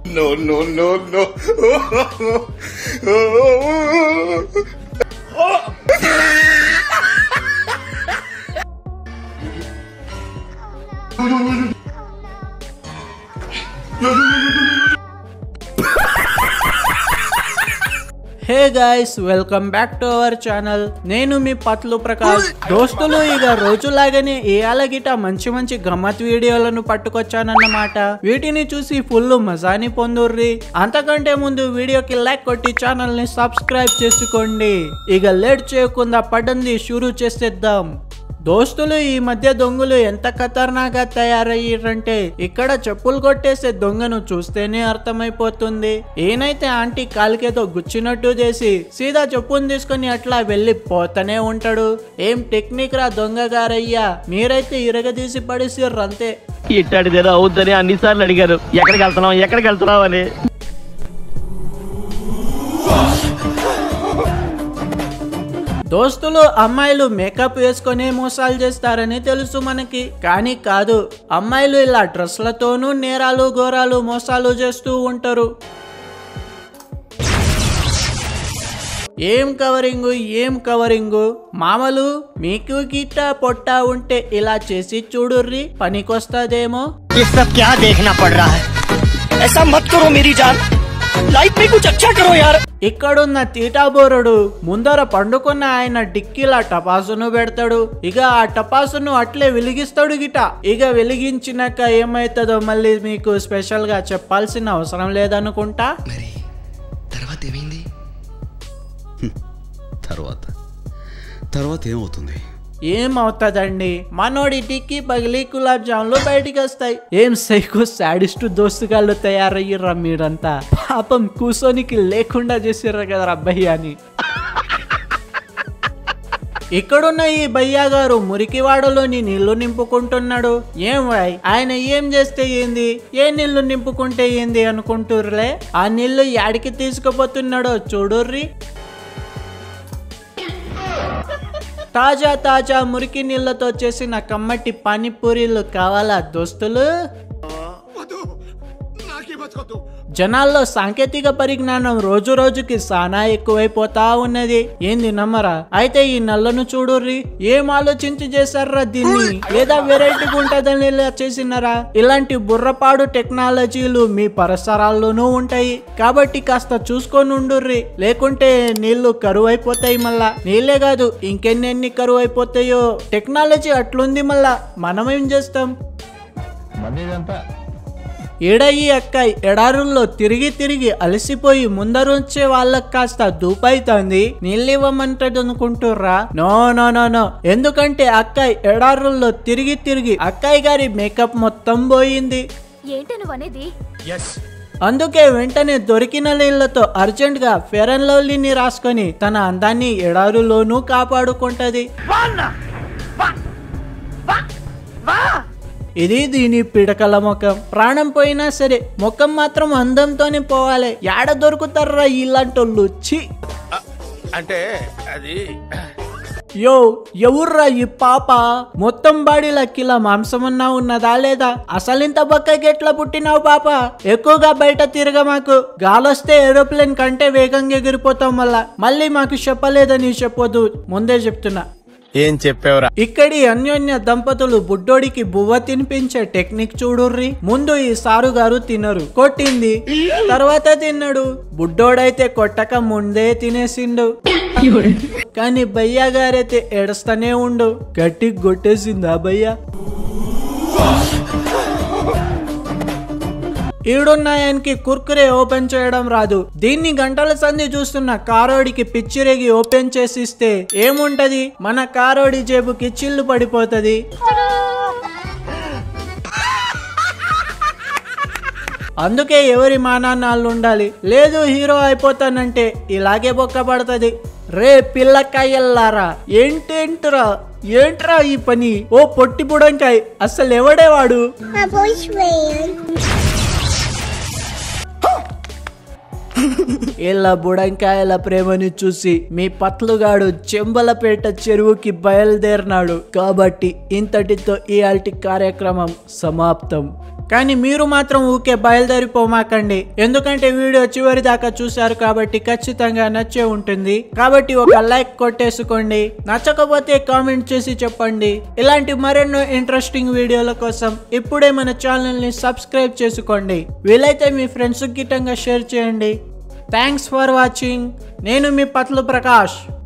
No, no, no, no. Hey guys welcome back to our channel నేను మీ పత్లు ప్రకాష్ దోస్తులు ఇక రోజులాగానే ఇయాల గిట మంచి మంచి గమ్మత్ వీడియోలను పట్టుకొచ్చానన్నమాట వీటిని చూసి ఫుల్ మజాని పొందుర్రి అంతకంటే ముందు వీడియోకి లైక్ కొట్టి ఛానల్ ని సబ్స్క్రైబ్ చేసుకోండి ఇక లేట్ చేయకుండా పడంది షురూ చేసేద్దాం దోస్తులు ఈ మధ్య దొంగలు ఎంత ఖతర్నాగా తయారయ్యారంటే ఇక్కడ చెప్పులు కొట్టేసే దొంగను చూస్తేనే అర్థమైపోతుంది ఏనైతే ఆంటీ కాలికేదో గుచ్చినట్టు చేసి సీదా చెప్పుని తీసుకొని అట్లా వెళ్ళి పోతనే ఉంటాడు ఏం టెక్నిక్ రా దొంగ గారయ్యా మీరైతే ఇరగదీసి పడేసిర్రు అంతే ఇట్టాడిదేదో అవుద్దని అన్నిసార్లు అడిగారు ఎక్కడికి వెళ్తున్నాం ఎక్కడికి వెళ్తున్నాం అని దోస్తులు అమ్మాయిలు మేకప్ వేసుకొని మోసాలు చేస్తారని తెలుసు మనకి కానీ కాదు అమ్మాయిలు ఇలా డ్రెస్లతోనూ నేరాలు ఘోరాలు మోసాలు చేస్తూ ఉంటారు ఏం కవరింగ్ ఏం కవరింగ్ మామలు మీకు గిట్ట పొట్ట ఉంటే ఇలా చేసి చూడుర్రి పనికొస్తదేమో ये सब क्या देखना पड़ रहा है ऐसा मत करो मेरी जान लाइफ में कुछ अच्छा करो यार ఇక్కడున్న తీటాబోరుడు ముందర పండుకున్న ఆయన డిక్కీలా టపాసును పెడతాడు ఇక ఆ టపాసును అట్లే వెలిగిస్తాడు గిట ఇక వెలిగించినాక ఏమైతుందో మళ్ళీ మీకు స్పెషల్ గా చెప్పాల్సిన అవసరం లేదనుకుంటా మరి తర్వాత ఏమైంది తర్వాత తర్వాత ఏమవుతుంది ఏమవుతుందండి మనోడి టిక్కి పగిలి గులాబ్ జాములు బయటికి వస్తాయి ఏం సైకో సాడిస్ట్ దోస్తుగాళ్ళు తయారయ్యిర్రా మీరంతా పాపం కూసోనికి లేకుండా చేసిర్రు కదా అబ్బాయి అని ఇక్కడున్న ఈ భయ్యా గారు మురికివాడలోని నీళ్లు నింపుకుంటున్నాడు ఏం వాయ్ ఆయన ఏం చేస్తే ఏంది ఏ నీళ్లు నింపుకుంటే ఏంది అనుకుంటుర్రులే ఆ నీళ్లు యాడికి తీసుకుపోతున్నాడో చూడుర్రి తాజా తాజా మురికి నీళ్లతో చేసిన కమ్మటి పానీపూరీలు కావాలా దోస్తులు జనాల్లో సాంకేతిక పరిజ్ఞానం రోజు రోజుకి సానా ఎక్కువైపోతా ఉన్నది ఏంది నమ్మరా అయితే ఈ నల్లను చూడుర్రి ఏం ఆలోచించి చేశారా దీన్ని లేదా వెరైటీగా ఉంటదని ఇలా చేసినారా ఇలాంటి బుర్రపాడు టెక్నాలజీలు మీ పరిసరాల్లోనూ ఉంటాయి కాబట్టి కాస్త చూసుకొని ఉండుర్రి లేకుంటే నీళ్లు కరువు అయిపోతాయి మళ్ళా నీళ్ళే కాదు ఇంకెన్నెన్ని కరువు అయిపోతాయో టెక్నాలజీ అట్లుంది మళ్ళా మనమేం చేస్తాం ఏడయి అక్కాయ్ ఎడారుల్లో తిరిగి తిరిగి అలసిపోయి ముందరుంచే వాళ్ళకి కాస్త దూపైతుంది నీళ్ళివ్వమంటది అనుకుంటుర్రా నో నో నో నో ఎందుకంటే అక్కాయ్ ఎడారుల్లో తిరిగి తిరిగి అక్కాయ్ గారి మేకప్ మొత్తం పోయింది ఏంటి నువ్వు అనేది అందుకే వెంటనే దొరికిన నీళ్లతో అర్జెంట్ గా ఫెర్ అండ్ లవ్లీని రాసుకొని తన అందాన్ని ఎడారులోనూ కాపాడుకుంటది ఇది దీని పిడకల ముఖం ప్రాణం పోయినా సరే ముఖం మాత్రం అందంతోనే పోవాలి యాడ దొరుకుతారా ఇలాంటోళ్ళు ఛీ అంటే అది యో ఎవర్రా ఈ పాప మొత్తం బాడీలో కిలో మాంసమున్నా ఉన్నదా లేదా అసలింత బక్కకి ఎట్లా పుట్టినావు పాప ఎక్కువగా బయట తిరగ మాకు గాలొస్తే ఏరోప్లేన్ కంటే వేగంగా ఎగిరిపోతాం మళ్ళా మళ్ళీ మాకు చెప్పలేదని చెప్పొద్దు ముందే చెప్తున్నా ఏం చెప్పావురా ఇక్కడి అన్యోన్య దంపతులు బుడ్డోడికి బువ్వ తినిపించే టెక్నిక్ చూడుర్రి ముందు ఈ సారు గారు తినరు కొట్టింది తర్వాత తిన్నాడు బుడ్డోడైతే కొట్టక ముందే తినేసిండు కానీ భయ్యా గారైతే ఏడుస్తూనే ఉండు గట్టి కొట్టేసిందా భయ్యా ఈడున్నాయానికి కుర్కురే ఓపెన్ చేయడం రాదు దీన్ని గంటల సంధి చూస్తున్న కారోడికి పిచ్చిరేగి ఓపెన్ చేసిస్తే ఏముంటది మన కారోడి జేబుకి చిల్లు పడిపోతది అందుకే ఎవరి మానాన్నాళ్ళు ఉండాలి లేదు హీరో అయిపోతానంటే ఇలాగే బొక్క పడుతుంది రే పిల్లకాయల్లారా ఏంటేంట్రా ఏంట్రా ఈ పని ఓ పొట్టి బుడంకాయ్ అసలు ఎవడే వాడు ఇలా బుడంకాయల ప్రేమని చూసి మీ పట్లుగాడు చెంబలపేట చెరువుకి బయలుదేరినాడు కాబట్టి ఇంతటితో ఈ కార్యక్రమం సమాప్తం కానీ మీరు మాత్రం ఊకే బయలుదేరిపోమాకండి ఎందుకంటే వీడియో చివరి దాకా చూశారు కాబట్టి ఖచ్చితంగా నచ్చే ఉంటుంది కాబట్టి ఒక లైక్ కొట్టేసుకోండి నచ్చకపోతే కామెంట్ చేసి చెప్పండి ఇలాంటి మరెన్నో ఇంట్రెస్టింగ్ వీడియోల కోసం ఇప్పుడే మన ఛానల్ ని సబ్స్క్రైబ్ చేసుకోండి వీలైతే మీ ఫ్రెండ్స్ గిట్టంగా షేర్ చేయండి థ్యాంక్స్ ఫర్ వాచింగ్ నేను మీ పత్లు ప్రకాష్